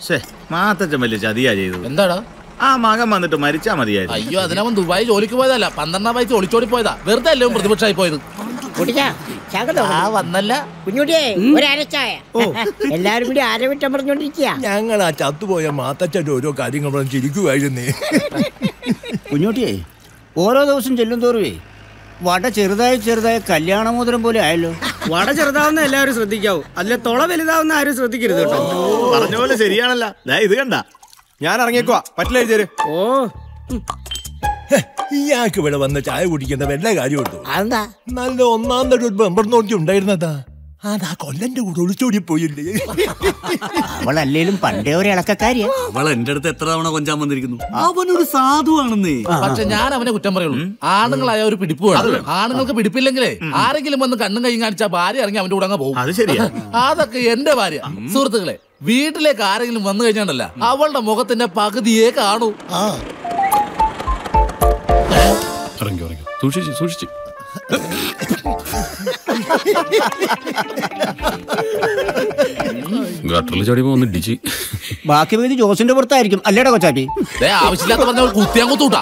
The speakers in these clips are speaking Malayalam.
ഷേ മാത്തച്ഛൻ വലിയ ചതിയാ ചെയ്തത് എന്താടാ ആ മകൻ വന്നിട്ട് മരിച്ചാ മതിയായിരുന്നു അയ്യോ അതിനവൻ ദുബായി ജോലിക്ക് പോയതല്ല പന്ത്രണ്ടാം വയസ്സ് ഒളിച്ചോടി പോയതാ വെറുതെ അല്ലേ അവൻ പ്രതിപക്ഷമായി പോയത് കുടിക്കാ ശകലം ആ വന്നല്ല കുഞ്ഞുട്ടിയെ ഒരു അരച്ചായ എല്ലാരും കൂടി ആരവിട്ടം പറഞ്ഞോണ്ടിരിക്കുക ഞങ്ങൾ ആ ചത്തുപോയ മാത്തച്ഛൻ്റെ ഓരോ കാര്യങ്ങൾ പറഞ്ഞ് ചിരിക്കുമായിരുന്നേ കുഞ്ഞോട്ടിയേ ഓരോ ദിവസം ചെല്ലും തോറുവേ വട ചെറുതായി ചെറുതായ കല്യാണമോതിരം പോലെ ആയല്ലോ വട ചെറുതാവുന്ന എല്ലാവരും ശ്രദ്ധിക്കാവൂ അല്ല തുള വലുതാവുന്ന ആരും ശ്രദ്ധിക്കരുത് കേട്ടോ പറഞ്ഞ പോലെ ശരിയാണല്ല ദാ ഇത് കണ്ട ഞാൻ ഇറങ്ങിയേക്കുവാ പറ്റില്ല എഴുതിയര് ഓ ഇയാൾക്ക് ഇവിടെ വന്ന് ചായ കുടിക്കുന്ന വല്ല കാര്യമുണ്ടോ അതെന്താ നല്ല ഒന്നാം തരം ഒരു ബമ്പർ നോക്കി ഉണ്ടായിരുന്നതാ അതാ കൊല്ലന്റെ കൂടെ ഒളിച്ചോടി പോയില്ലേ അവളല്ലേലും പണ്ടേ ഒരു ഇളക്കക്കാരിയാ അവൾ എന്റെ അടുത്ത് എത്ര തവണ കൊഞ്ചാൻ വന്നിരിക്കുന്നു അവനൊരു സാധുവാണെന്നേ പക്ഷെ ഞാൻ അവനെ കുറ്റം പറയുള്ളൂ ആണുങ്ങളായ ഒരു പിടിപ്പ് വേണം ആണുങ്ങൾക്ക് പിടിപ്പില്ലെങ്കിലേ ആരെങ്കിലും വന്ന് കണ്ണും കൈയും കാണിച്ചാൽ ഭാര്യ ഇറങ്ങി അവന്റെ കൂടെ അങ്ങ് പോകും അത് ശരിയാ അതൊക്കെ എന്റെ ഭാര്യ സുഹൃത്തുക്കളെ വീട്ടിലേക്ക് ആരെങ്കിലും വന്നു കഴിഞ്ഞാണ്ടല്ല അവളുടെ മുഖത്തിന്റെ പകുതിയെ കാണൂ ആ ഇറങ്ങി ഇറങ്ങി സൂക്ഷിച്ച് സൂക്ഷിച്ച് ഗട്ടറിൽ ചാടിയപ്പോ ഒന്ന് ഇടിച്ച് ബാക്കി പകുതി ജോസിന്റെ പുറത്തായിരിക്കും അല്ലേടാ കൊച്ചാപ്പി ദേ, ആവശ്യമില്ലാത്ത പറഞ്ഞ കുത്തിയാൻ കുത്തൂട്ടാ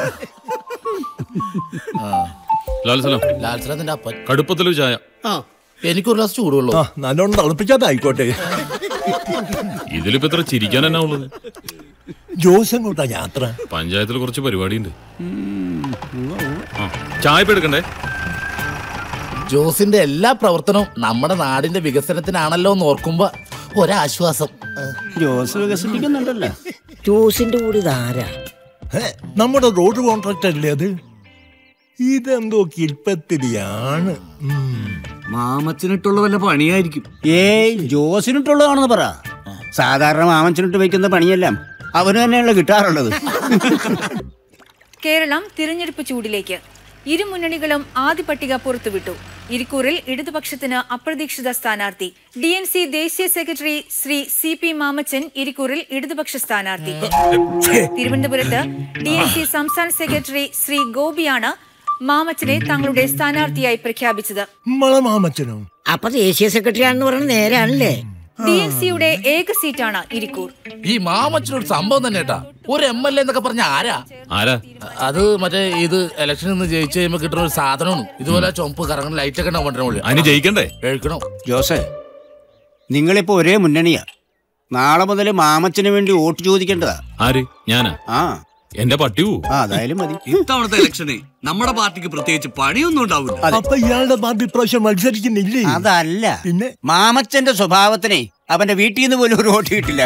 ലാൽ സലാം ലാൽസലത്തിന്റെ അപ്പൻ കടുപ്പത്തിലൊരു ചായ എനിക്കൊരു ഗ്ലാസ് ചൂടുള്ളൂ ആ നല്ലോണം തിളപ്പിക്കാതായിക്കോട്ടെ ഇതിലിപ്പോ എത്ര ചിരിക്കാൻ എന്നാ ഉള്ളത് ജോസ് എങ്ങോട്ടാ യാത്ര പഞ്ചായത്തിൽ കുറച്ച് പരിപാടിയുണ്ട് ആ ചായ ഇപ്പൊ എടുക്കണ്ടേ ജോസിന്റെ എല്ലാ പ്രവർത്തനവും നമ്മുടെ നാടിന്റെ വികസനത്തിനാണല്ലോ എന്ന് ഓർക്കുമ്പോ ഒരാശ്വാസം ജോസ് വികസിപ്പിക്കുന്നുണ്ടല്ലോ ജോസിന്റെ കൂടെ ഇതാരാ ഹേ, നമ്മുടെ റോഡ് കോൺട്രാക്ടർ അല്ലേ അത് ഇതെന്തോ കിൽപ്പത്തിരിയാണ് മാമച്ചനിട്ടുള്ള വല്ല പണിയായിരിക്കും ഏയ് ജോസിനിട്ടുള്ളതാണെന്ന് പറ സാധാരണ മാമച്ചനിട്ട് വെക്കുന്ന പണിയെല്ലാം അവന് തന്നെയുള്ള കിട്ടാറുള്ളത് കേരളം തിരഞ്ഞെടുപ്പ് ചൂടിലേക്ക് ഇരു മുന്നണികളും ആദ്യ പട്ടിക പുറത്തുവിട്ടു ഇരിക്കൂറിൽ ഇടതുപക്ഷത്തിന് അപ്രതീക്ഷിത സ്ഥാനാർത്ഥി ഡി എൻ സി ദേശീയ സെക്രട്ടറി ശ്രീ സി പി മാമച്ചൻ ഇരിക്കൂറിൽ ഇടതുപക്ഷ സ്ഥാനാർത്ഥി തിരുവനന്തപുരത്ത് ഡി എൻ സി സംസ്ഥാന സെക്രട്ടറി ശ്രീ ഗോപിയാണ് മാമച്ചനെ തങ്ങളുടെ സ്ഥാനാർത്ഥിയായി പ്രഖ്യാപിച്ചത് നമ്മളെ മാമച്ചനോ അപ്പൊ ദേശീയ സെക്രട്ടറി ആണെന്ന് പറയുന്നത് നേരാണല്ലേ ഡി എൻ സിയുടെ ഏക സീറ്റാണ് ഇരിക്കൂർ ഈ മാമച്ചനൊരു സംഭവം തന്നെ കേട്ടാ ഒരു എം എൽ എ എന്നൊക്കെ പറഞ്ഞ ആരാ ആരാ അത് മറ്റേ ഇത് ഇലക്ഷനിൽ നിന്ന് ജയിച്ചു കഴിയുമ്പോ കിട്ടുന്ന ഒരു സാധനമാണ് ഇതുപോലെ ചുമപ്പ് കറങ്ങുന്ന ലൈറ്റ് ഒക്കെ ഉണ്ടാവും അതിന് ജയിക്കണ്ടേ കഴിക്കണോ ജോസേ നിങ്ങളിപ്പോ ഒരേ മുന്നണിയാ നാളെ മുതൽ മാമച്ചന് വേണ്ടി വോട്ട് ചോദിക്കേണ്ടതാ ആര് ഞാനാ ആ എന്റെ പട്ടി പോവും ആ അതായാലും മതി ഇത്തവണത്തെ ഇലക്ഷന് നമ്മുടെ പാർട്ടിക്ക് പ്രത്യേകിച്ച് പണിയൊന്നും ഉണ്ടാവില്ല അപ്പൊ ഇയാളുടെ പാർട്ടി ഇപ്രാവശ്യം മത്സരിക്കുന്നില്ലേ അതല്ല പിന്നെ മാമച്ചന്റെ സ്വഭാവത്തിനെ അവന്റെ വീട്ടിൽ നിന്ന് പോലും ഒരു വോട്ട് കിട്ടില്ല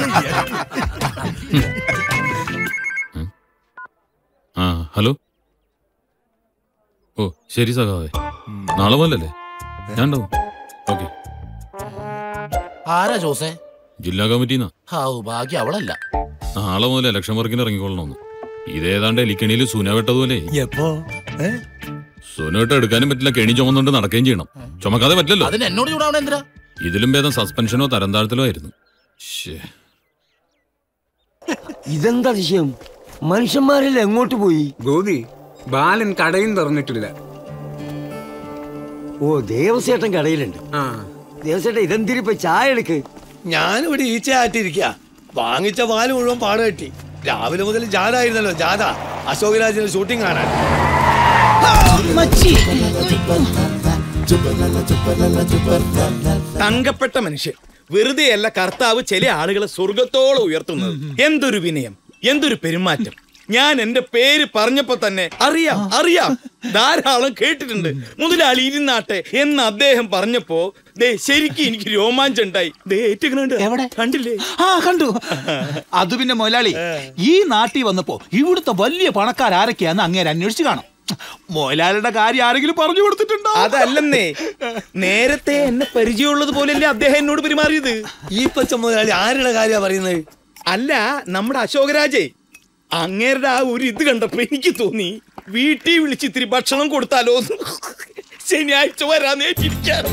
ആ ഹലോ ഓ ശരി സഖാവേ നാളെ മുതലല്ലേ ഞാൻ ഉണ്ടാവും ഓക്കെ ആരാ ജോസേ ജില്ലാ കമ്മിറ്റിന്നാ ഹാവു ഭാഗ്യം അവളല്ല നാളെ മുതൽ ഇലക്ഷൻ വർക്കിന് ഇറങ്ങിക്കൊള്ളണമെന്ന് ഇതേതാണ്ട് എലിക്കണിയിൽ സുന വെട്ടതുപോലെ എപ്പോ ഏ? സുന വെട്ട എടുക്കാനും പറ്റില്ല കെണി ചുമന്നുകൊണ്ട് നടക്കുകയും ചെയ്യണം ചുമക്കാതെ പറ്റില്ലല്ലോ അതിന് എന്നോട് ചൂടാവണ എന്തിനാ ഇതിലും ഭേദം സസ്പെൻഷനോ തരം താഴ്ത്തലോ ആയിരുന്നു ശ്ശേ. ഇതെന്താ വിഷയം മനുഷ്യന്മാരെല്ലാം എങ്ങോട്ട് പോയി ഗോപി ബാലൻ കടയും തുറന്നിട്ടില്ല ഓ ദേവസേട്ടൻ കടയിലുണ്ട് ദേവസേട്ടൻ ഇതെന്തിരിപ്പോ ചായ എടുക്ക് ഞാനിവിടെ ഈച്ച ആറ്റിരിക്കുക വാങ്ങിച്ച പാല് മുഴുവൻ പാട് കെട്ടി രാവിലെ മുതൽ ജാഥായിരുന്നല്ലോ ജാഥ അശോകരാജിന്റെ ഷൂട്ടിംഗ് കാണാൻ തങ്കപ്പെട്ട മനുഷ്യൻ വെറുതെയല്ല കർത്താവ് ചില ആളുകളെ സ്വർഗത്തോളം ഉയർത്തുന്നത് എന്തൊരു വിനയം എന്തൊരു പെരുമാറ്റം ഞാൻ എന്റെ പേര് പറഞ്ഞപ്പോ തന്നെ അറിയാം അറിയാം ധാരാളം കേട്ടിട്ടുണ്ട് മുതലാളി ഇരുന്നാട്ടെ എന്ന് അദ്ദേഹം പറഞ്ഞപ്പോ ദേ ശരിക്കും എനിക്ക് രോമാഞ്ചം ഉണ്ടായി ദേ ഏറ്റുകണുണ്ട് എവിടെ കണ്ടില്ലേ ആ കണ്ടു അത് പിന്നെ മുതലാളി ഈ നാട്ടിൽ വന്നപ്പോ ഇവിടുത്തെ വലിയ പണക്കാർ ആരൊക്കെയാന്ന് അങ്ങേരെ അന്വേഷിച്ച് കാണും മുതലാളിയുടെ കാര്യം ആരെങ്കിലും പറഞ്ഞു കൊടുത്തിട്ടുണ്ടോ അതല്ലെന്നേ നേരത്തെ എന്നെ പരിചയമുള്ളത് പോലെയല്ലേ അദ്ദേഹം എന്നോട് പെരുമാറിയത് ഈ പച്ച മുതലാളി ആരുടെ കാര്യ പറയുന്നത് അല്ല നമ്മുടെ അശോകരാജേ അങ്ങേരുടെ ആ ഒരു ഇത് കണ്ടപ്പോ എനിക്ക് തോന്നി വീട്ടിൽ വിളിച്ച് ഇത്തിരി ഭക്ഷണം കൊടുത്താലോ എന്ന്. ശനിയാഴ്ച വരാന്ന് ഏറ്റിരിക്കാണ്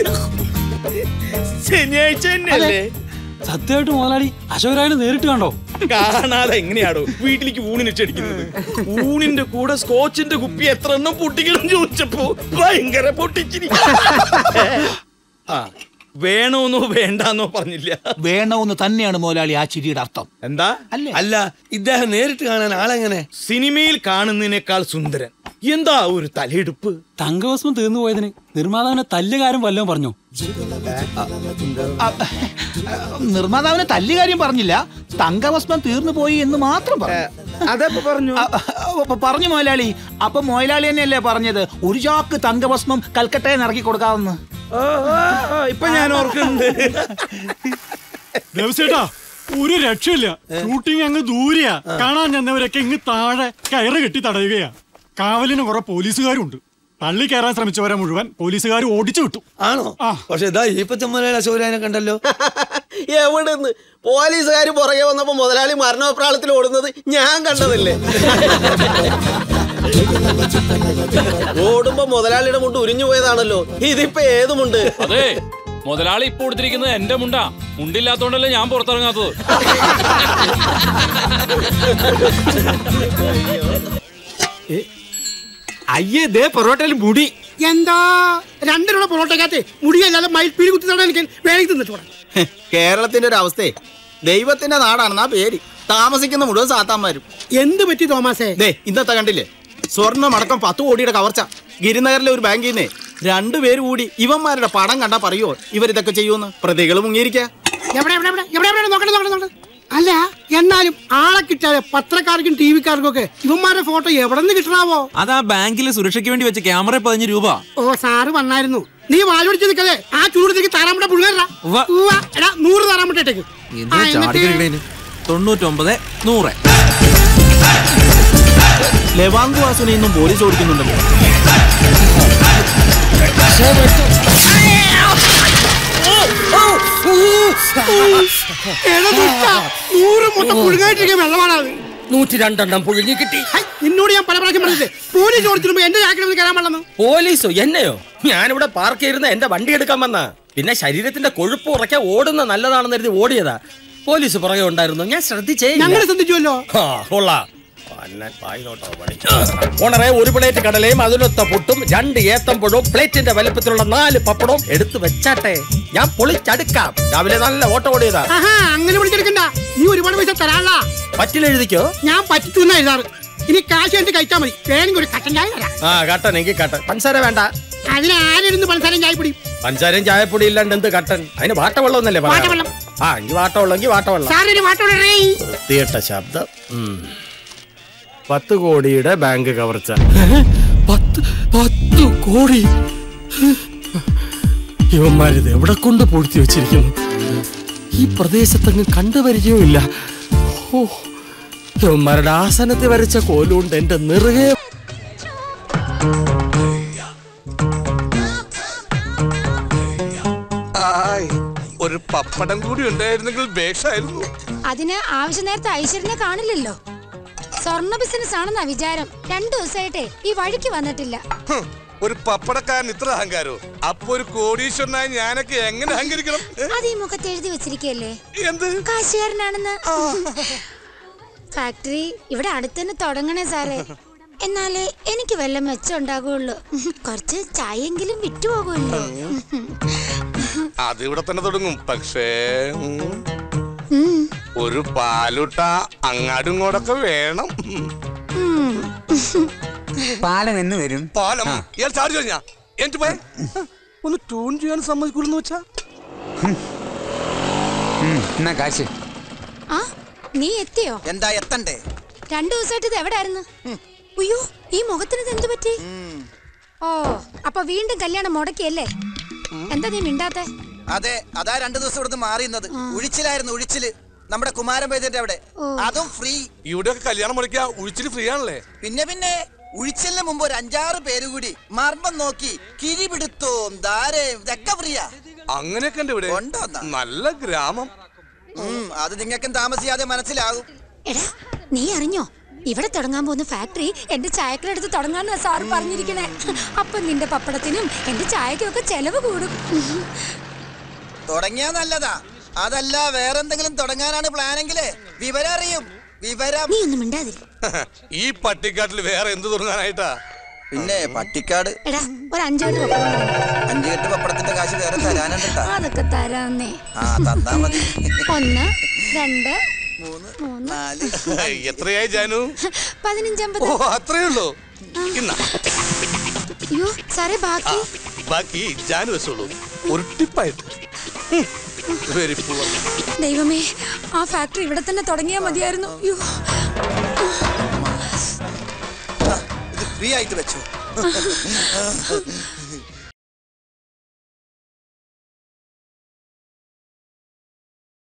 ശനിയാഴ്ച തന്നെയല്ലേ സത്യമായിട്ട് മുതലാളി അശോകരായനെ നേരിട്ട് കണ്ടോ കാണാതെ എങ്ങനെയാണോ വീട്ടിലേക്ക് ഊണിന് ക്ഷണിക്കുന്നത് ഊണിന്റെ കൂടെ സ്കോച്ചിന്റെ കുപ്പി എത്ര എണ്ണം പൊട്ടിക്കണം ചോദിച്ചപ്പോ ഭയങ്കര പൊട്ടിച്ചിരി ആ വേണോന്നോ വേണ്ടാന്നോ പറഞ്ഞില്ല വേണമെന്ന് തന്നെയാണ് മുതലാളി ആ ചിരിയുടെ അർത്ഥം എന്താ അല്ല ഇദ്ദേഹം നേരിട്ട് കാണാൻ ആളെങ്ങനെ സിനിമയിൽ കാണുന്നതിനേക്കാൾ സുന്ദരൻ എന്താ ഒരു തലയെടുപ്പ് തങ്കഭസ്മം തീർന്നു പോയതിന് നിർമ്മാതാവിനെ തല്ലുകാരൻ വല്ലതും പറഞ്ഞു നിർമ്മാതാവിനെ തല്ലുകാര്യം പറഞ്ഞില്ല തങ്കഭസ്മം തീർന്നു പോയി എന്ന് മാത്രം പറഞ്ഞു അതെപ്പോ പറഞ്ഞു പറഞ്ഞു മോലാളി അപ്പൊ മോലാളി തന്നെയല്ലേ പറഞ്ഞത് ഒരു ചാക്ക് തങ്കഭസ്മം കൽക്കട്ടയിൽ ഇറക്കി കൊടുക്കാമെന്ന് ഇപ്പൊ ഞാൻ ഓർക്കുന്നുണ്ട് ദേവസേട്ടാ ഒരു രക്ഷയില്ല ഷൂട്ടിംഗ് അങ്ങ് ദൂരെയാ കാണാൻ ചെന്നവരൊക്കെ ഇങ്ങ് താഴെ കയറ് കെട്ടി തടയുകയാ കാവലിന് കുറെ പോലീസുകാരുണ്ട് തള്ളി കയറാൻ ശ്രമിച്ചവരെ മുഴുവൻ പോലീസുകാർ ഓടിച്ചു വിട്ടു ആണോ പക്ഷെ ഇതാ ഈപ്പത്തെ മുതലാളി അശോകനെ കണ്ടല്ലോ എവിടെ നിന്ന് പോലീസുകാർ പുറകെ വന്നപ്പോ മുതലാളി മരണപ്രാളത്തിൽ ഓടുന്നത് ഞാൻ കണ്ടതല്ലേ ഓടുമ്പോ മുതലാളിയുടെ മുണ്ട് ഉരിഞ്ഞു പോയതാണല്ലോ ഇതിപ്പോ ഏതുമുണ്ട് അതെ മുതലാളി ഇപ്പൊ കൊടുത്തിരിക്കുന്നത് എന്റെ മുണ്ടാ മുണ്ടില്ലാത്തോണ്ടല്ലേ ഞാൻ പുറത്തിറങ്ങാത്തത് അയ്യേ ദേ പൊറോട്ടയിൽ മുടി എന്താ രണ്ടിനുള്ള പൊറോട്ടക്കകത്ത് മുടിയല്ലാതെ മയിൽപ്പീലി കുത്തി തടാൻ എനിക്ക് വേണമെങ്കിൽ തിന്നിട്ട് പോടാ. കേരളത്തിന്റെ ഒരു അവസ്ഥയെ ദൈവത്തിന്റെ നാടാണെന്നാ പേര് താമസിക്കുന്ന മുഴുവൻ സാത്താന്മാരും എന്ത് പറ്റി തോമാസേ ദേ ഇന്നത്തെ കണ്ടില്ലേ സ്വർണം അടക്കം പത്ത് കോടിയുടെ കവർച്ച ഗിരിനഗറിലെ ഒരു ബാങ്കിൽ നിന്നേ രണ്ടുപേര് കൂടി ഇവന്മാരുടെ പടം കണ്ടാ പറയുമോ ഇവരിതൊക്കെ ചെയ്യുമെന്ന് പ്രതികൾ മുങ്ങിയിരിക്ക എവിടെ എവിടെ എവിടെ എവിടെ എവിടെ നോക്കട്ടെ നോക്കട്ടെ നോക്കട്ടെ അല്ല എന്നാലും ആളെ കിട്ടാതെ പത്രക്കാർക്കും ടി വിക്കാർക്കും ഒക്കെ ഇവന്മാരുടെ ഫോട്ടോ എവിടെ നിന്ന് കിട്ടണാവോ അതാ ബാങ്കിലെ സുരക്ഷയ്ക്ക് വേണ്ടി വെച്ച ക്യാമറ പതിനഞ്ച് രൂപ ഓ സാറ് വന്നായിരുന്നു നീ വാലോടിച്ച് നിൽക്കല്ലേ ആ ചൂടത്തേക്ക് താറാമുട്ട പുഴുകടാ എടാ നൂറ് താറാമുട്ട ഇട്ടേക്ക് ആ, എന്നിട്ട് തൊണ്ണൂറ്റൊമ്പത് നൂറ് ലെവാങ്കു വാസുനെയൊന്നും പോലീസ് ഓടിക്കുന്നുണ്ടല്ലോ എടാ ദുഷ്ടാ, നൂറ് മുട്ട പുഴുങ്ങായിട്ടിരിക്കുന്ന വെള്ളമാണത് നൂറ്റി രണ്ടെണ്ണം പുഴുങ്ങി കിട്ടി ഹൈ, നിന്നോട് ഞാൻ പല പ്രാവശ്യം പറഞ്ഞില്ലേ പോലീസ് ഓടിച്ചിരുമ്പോ എന്റെ ചാക്കിൽ കയറാൻ പാടില്ലെന്ന് പോലീസോ എന്നെയോ ഞാനിവിടെ പാർക്ക് ചെയ്തിരുന്ന എന്റെ വണ്ടി എടുക്കാൻ വന്ന പിന്നെ ശരീരത്തിന്റെ കൊഴുപ്പ് ഉറക്കാൻ ഓടുന്ന നല്ലതാണെന്ന് കരുതി ഓടിയതാ പോലീസ് പുറകെ ഉണ്ടായിരുന്നു ഞാൻ ശ്രദ്ധിച്ചേ ഇല്ല. ഞങ്ങൾ ശ്രദ്ധിച്ചുവല്ലോ ആ, കൊള്ളാം അന്നൻ വായിലോട്ടോ പണി. ഓണറെ ഒരു പ്ലേറ്റ് കടലയും അതിലൊത്ത പുട്ടും രണ്ട് ഏത്തമ്പഴവും പ്ലേറ്റിന്റെ വലുപ്പത്തിലുള്ള നാല് പപ്പടവും എടുത്തു വെച്ചാട്ടെ ഞാൻ പൊളിച്ചടുക്കാം രാവിലെ നല്ല ഓട്ടം ഓടിയതാ ആഹാ അങ്ങനെ വിളിച്ചെടുക്കണ്ട നീ ഒരുപാട് പൈസ തരാനുള്ള പറ്റിലെഴുതിക്കോ ഞാൻ പറ്റിച്ചു എന്നാ എഴുതാറ് ഇനി കാശ് കണ്ടിട്ട് കഴിച്ചാൽ മതി വേണമെങ്കിൽ ഒരു കട്ടൻ ചായ തരാം ആ കട്ടൻ എങ്കിൽ കട്ടൻ പഞ്ചസാര വേണ്ട അതിന് ആരിരുന്ന് പഞ്ചസാരയും ചായ പിടി പഞ്ചാരയും ചായപ്പൊടി ഇല്ലാണ്ട് എന്ത് കട്ടൻ അതിന് വാട്ടവെള്ളം എന്നല്ലേ വാട്ടവെള്ളം. ആ എങ്കിൽ വാട്ടവെള്ളമെങ്കിൽ വാട്ടവെള്ളം സാറിന് വാട്ടോടെ വൃത്തികെട്ട ശബ്ദം ഉം. പത്ത് കോടിയുടെ ബാങ്ക് കവർച്ച പത്ത് പത്ത് കോടി ഇവന്മാരിത് എവിടെ കൊണ്ട് പൂഴ്ത്തി വെച്ചിരിക്കുന്നു ഈ പ്രദേശത്തങ്ങ് കണ്ടുപരിചയമില്ല ഓ ഇവന്മാരുടെ ആസനത്തിൽ വരച്ച കോലുകൊണ്ട് എന്റെ നിറുകെ ഒരു പപ്പടം കൂടി ഉണ്ടായിരുന്നെങ്കിൽ ബേഷായിരുന്നു അതിന് ആവശ്യ നേരത്തെ ഐശ്വര്യനെ കാണില്ലല്ലോ സ്വർണ്ണ ബിസിനസ് ആണെന്നാ വിചാരം രണ്ടു ദിവസമായിട്ടേ ഈ വഴിക്ക് വന്നിട്ടില്ല ഹും, ഒരു പപ്പടക്കാരൻ ഇത്ര അഹങ്കാരോ അപ്പൊ ഒരു കോടീശ്വരനായി ഞാനൊക്കെ എങ്ങനെ അഹങ്കരിക്കണം ഏ? അത് ഈ മുഖത്ത് എഴുതി വെച്ചിരിക്കല്ലേ എന്ത് കാശുകാരനാണെന്ന് ഫാക്ടറി ഇവിടെ അടുത്ത് തന്നെ തുടങ്ങണേ സാറേ എന്നാലേ എനിക്ക് വല്ല മെച്ചം ഉണ്ടാകുള്ളൂ കുറച്ച് ചായയെങ്കിലും വിറ്റുപോകുമല്ലോ അത് ഇവിടെ തന്നെ തുടങ്ങും പക്ഷേ ഉം, ഉം, ഒരു പാലുട്ട അങ്ങാടും ഇങ്ങോട്ടൊക്കെ വേണം ഉം. പാലം എന്ന് വരും പാലം ഇയാൾ ചാടി കഴിഞ്ഞാ എന്നിട്ട് പോയെ ഒന്ന് ട്യൂൺ ചെയ്യാൻ സമ്മതിക്കൂലെന്ന് വെച്ചാ എന്നാ കാശ് ആ നീ എത്തിയോ എന്താ എത്തണ്ടേ രണ്ടു ദിവസമായിട്ട് ഇത് എവിടായിരുന്നു അയ്യോ ഈ മുഖത്തിന് ഇത് എന്ത് പറ്റി ഓ അപ്പൊ വീണ്ടും കല്യാണം മുടക്കിയല്ലേ എന്താ നീ മിണ്ടാത്തെ അതെ അതാ രണ്ടു ദിവസം ഇവിടുന്ന് മാറിയുന്നത് ഉഴിച്ചിലായിരുന്നു ഉഴിച്ചില് നമ്മുടെ കുമാരൻ പേജന്റെ അവിടെ അതും ഫ്രീ ഇവിടെയൊക്കെ കല്യാണം മുടക്കിയ ഉഴിച്ചിട്ട് ഫ്രീ ആണല്ലേ പിന്നെ പിന്നെ ഉഴിച്ചിലിന് മുമ്പ് ഒരു അഞ്ചാറ് പേര് കൂടി മർമ്മം നോക്കി കിരിപിടുത്തോം ധാരയും ഇതൊക്കെ ഫ്രീയാ അങ്ങനെയൊക്കെ ഉണ്ട് ഇവിടെ നല്ല ഗ്രാമം ഉം, അത് നിങ്ങൾക്കും താമസിയാതെ മനസ്സിലാകും എടാ നീ അറിഞ്ഞോ ഇവിടെ തുടങ്ങാൻ പോകുന്ന ഫാക്ടറി എന്റെ ചായക്കടടുത്ത് തുടങ്ങാന്നാ സാർ പറഞ്ഞിരിക്കണേ അപ്പൊ നിന്റെ പപ്പടത്തിനും എന്റെ ചായക്കും ഒക്കെ ചെലവ് കൂടും തുടങ്ങിയാ നല്ലതാ അതല്ല വേറെന്തെങ്കിലും തുടങ്ങാനാണ് പ്ലാനെങ്കിലേ വിവരം അറിയും വിവരം നീ ഒന്നും മിണ്ടാതിരി ഈ പട്ടിക്കാട്ടിൽ വേറെ എന്ത് തുടങ്ങാനായിട്ടാ പിന്നെ പട്ടിക്കാട് എടാ ഒരു അഞ്ചെട്ട് പപ്പടം കൂടെ ഇങ്ങ്. അഞ്ചു കെട്ട് പപ്പടത്തിന്റെ കാശ് വേറെ തരാനുണ്ട് ട്ടാ. അതൊക്കെ തരാന്നേ ആ തന്നാ മതി ഒന്ന് രണ്ട് മൂന്ന് നാല് എത്രയായി ജാനു പതിനഞ്ചമ്പത് ഓ അത്രേ ഉള്ളൂ ഇന്നാ അയ്യോ സാറേ ബാക്കി ബാക്കി ജാനു വെച്ചോളൂ ഒരു ടിപ്പായിട്ട് വെരി പൂവർ ദൈവമേ ആ ഫാക്ടറി ഇവിടെ തന്നെ തുടങ്ങിയാൽ മതിയായിരുന്നു അയ്യോ ഇത് ഫ്രീ ആയിട്ട് വെച്ചോ